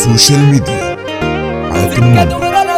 السوشيال ميديا حياة النوم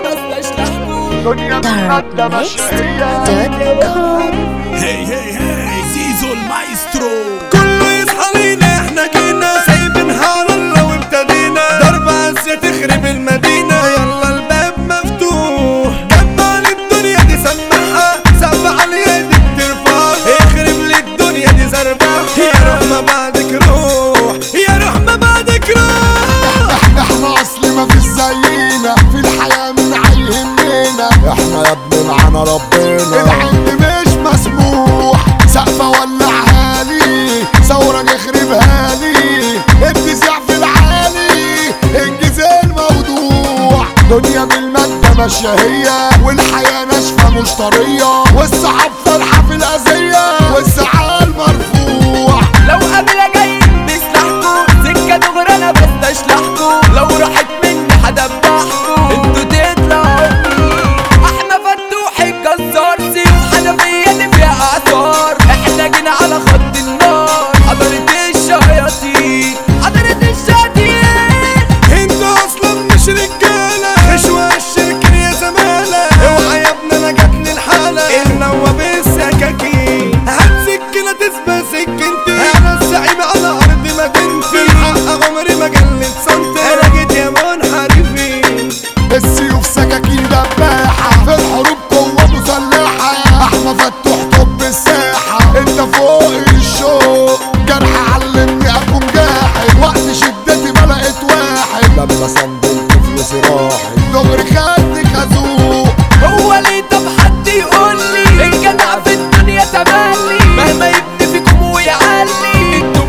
Darknext.com هي هي هي زيزو المايسترو كله يصحى لينا احنا جينا سايبينها على الله وابتدينا ضربة عزة تخرب المدينة يلا الباب مفتوح جمع الدنيا دي سمعها سقف عليها دي بترفع اخرب لي الدنيا دي زربها يا روح ما بعدك روح يا روح ما بعدك روح احنا اصل ما فيش زينا في الحياة من عيهمنا احنا يا ابني معانا ربنا العند مش مسموح سقفة ولعها لي ثورة نخربها لي النزاع في العالي انجز الموضوع دنيا من المادة ماشية هي والحياة ناشفة مش طرية والصحاب فرحة في الأذية والزعل مرفوع لو قبل جاي بسلاحكو سكة دغري انا بستشلحكو لو راحت مني هدبحكو انتوا تطلعوا احنا فتوح الجزار سيف حنفية اللي فيها اعصار احنا جينا على خط النار حضرت الشياطين حضرت الشياطين انتوا اصلا مش رجاله خشوة الشركة يا زمالة اوعى يا ابني انا جاتني الحالة النوى بالسكاكين هات سكينة تسبى سكنتي انا الزعيم على ارض مدينتي الحق عمري ما جلت سنتي انا جيت يا منحرفين السيوف سكاكين دباحة في الحروب قوة مسلحة أحمى فتوح طب الساحة انت فوق الشوق جرح علمني أكون جاحد وقت شدتي ما لقيت واحد لما سندلت فلوسي راحت دغري خدت خازوق هو ليه طب حد يقول لي الجدع في الدنيا تملي مهما يبني فيكم ويعلي انتوا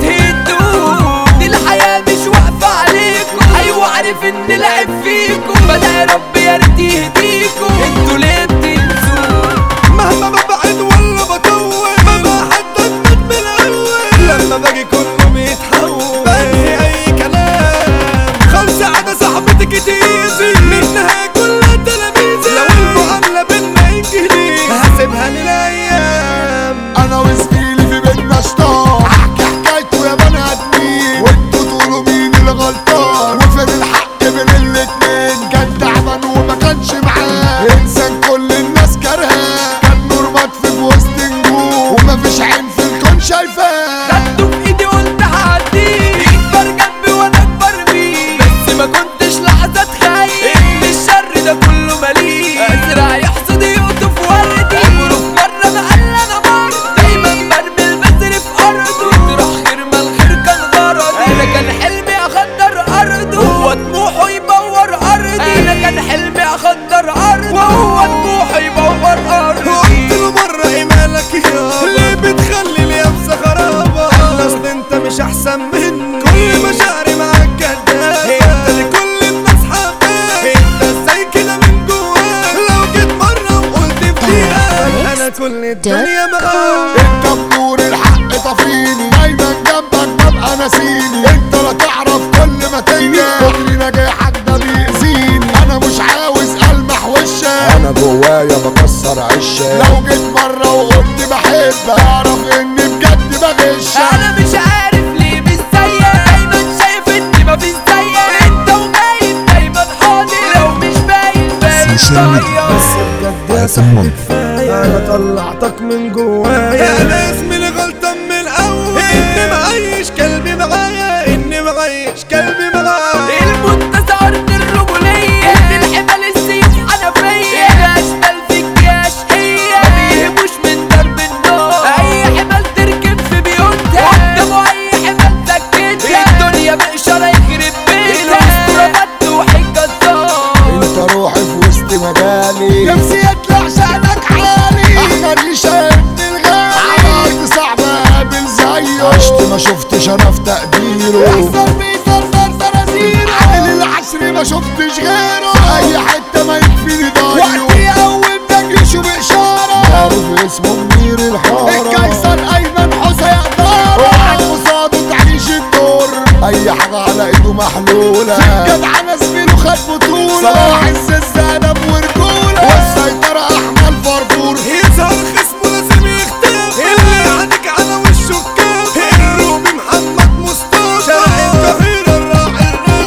بتهدوا دي الحياة مش واقفة عليكم ايوه عارف ان لعب فيكم بدأ يا رب يا ريت يهديكم انتوا ليه بتنسوا مهما ببعد ولا بطول ما حد اثبت من الاول لما باجي كله بيتحول بنهي اي كلام خمسة عدا صاحبتك تيزي منها كلها تلاميذي لو المعاملة بينا انجليزي هسيبها للايام أنا وزميلي في بيتنا شطار أحكي حكايته يا بني آدمين وانتوا تقولوا مين اللي غلطان وفين الحق بين الاتنين كان تعبان وما كانش معاه إنسان كل الناس كارهاه كان نور مطفي في وسط نجوم ومفيش عين في الكون شايفاه خدته في ايدي قلت هعديه يكبر جنبي وانا اكبر بيه بس ما كنتش لحظة اتخيل ان الشر ده كله مليء ازرع يحصد يقطف وردي عمره في مرة ما قال انا مرض دايما برمي البذر في ارضه يطرح خير ما الخير كان غرضي انا كان حلمي اخدر ارضه وهو طموحه يبور ارضي انا كان حلمي اخدر ارضه وهو طموحه يبور قلت ارضي له مرة ايه مالك يا ليه بتخلي اليابسة خرابة اصل انت مش احسن مني كل مشاعري معاك كداب انت لكل الناس حباب انت ازاي كده من جواك لو جيت مرة وقلت في دقيقة انا كل الدنيا معاك انت بنور الحق طفيني دايما جنبك ببقى ناسيني انت لا تعرف كل ما تيجي كل نجاحك ده بيأذيني انا مش عاوز المح وشك انا جوايا بكسر عشك لو جيت مرة وقلت بحبك اعرف اني بجد بغشك انا مش عارف ليه مش زيك دايما شايف اني مفيش زيك انت وباين دايما حاضر لو مش باين باين السوشيال ميديا. طاير حياة النوم انا طلعتك من جوايا انا اسمي اللي غلطان من الاول اني معيش قلبي معايا اني معيش قلبي معايا المنتزه ارض الرجوليه ادي الحبال السيف حنفيه الاشبال في الجيش هي ما بيهموش من درب النار اي حبال تركب في بيوتها قدامه اي حبال سكتها الدنيا بإشارة يخرب بيتها الاسطوره فتوح الجزار انت روحي في وسط مجالي نفسي يطلع شأنك عالي احمد ريشة ابن الغالي على ارض صعبة اقابل زيه عشت ما شفتش انا في تقديره يحصل بيه صرصر صراصيره عامل العصر ما شفتش غيره في اي حتة ما يكفيني ضايعه وقتي اول نجيشه باشارة معروف اسمه منير الحارة القيصر ايمن حسين يقدر وقعد قصاده تعيش الدور اي حاجة على ايده محلولة جدع انا زميله خد بطولة صلاح عز الزنب ورجولة والسيطرة احمد فرفور يظهر خصمه لازم يختفي اللي عندك على وشه كاف الرومي محمد مصطفى شارع القاهرة الراعي الرسمي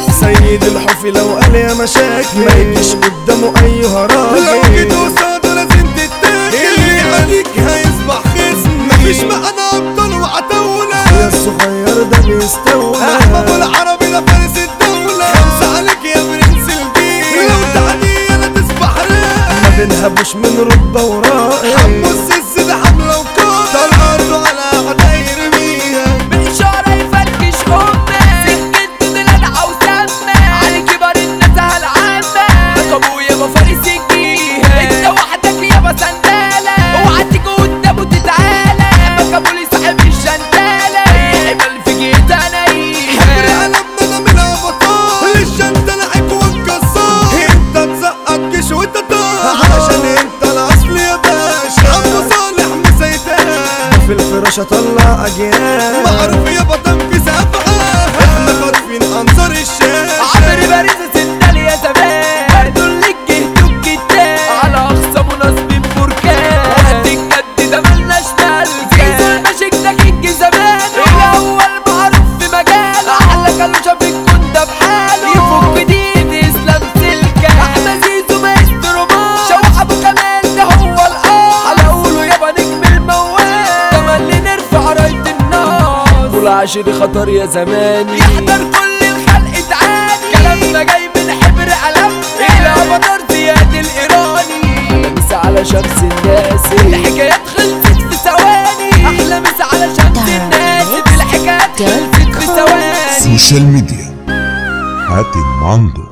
سيد الحفي لو قال يا مشاكل ما يجيش قدامه ايها راجل لو جيت قصاده لازم تتاكل اللي عليك هيصبح خصم مفيش معنى ابطال وعتاولة يا الصغير ده بيستولى احمد العربي ده فارس الدولة خمسة عليك يا برنس الجيل لو تعدي انا تصبح رايق ما بنهبوش من رتبة ورائي حمو السس ده حملة وقائد طلعته على اعداء يرميها بالإشارة يفركش أمي سكت دلع وسمة على كبر الناس هالعامة لك أبويا بفارس الجيهة أنت وحدك يابا سندالة اوعى تيجي قدامه تتعالى مكابولي صاحب الشنتالة أي حمل في جيت أنا حبر قلبنا ده من ابطال الشنطة لعب والكسار انت تزقط جيش وانت طار علشان انت الاصل يا باشا عم صالح مسيتان في الفراشة طلع اجيال معروف يا بطن في سبعة احنا خاطفين انصار الشاشة عمري باريس سندال يا زمان دول لك جهد الكتاب على اقصى مناسبين بركان وقت الجد ده ملناش ملك زيزو المشيك ده كينج زمان الاول معروف في مجاله احلى كلوشة في الكون ده بحاله يفك دين اسلام سلكة احمد زيزو مايسترو مان شوح ابو كمال ده هو الاه على قوله يابا نجم الموال تملي نرفع راية النار طول عشري خطر يا زماني يحضر كل الخلق تعاني كلامنا جاي من حبر قلم الى مطار زياد الايراني مسا على شمس الناس الحكايات خلصت في ثواني احلى مسا على شمس الناس الحكايات خلصت في ثواني سوشيال ميديا حاتم ماندو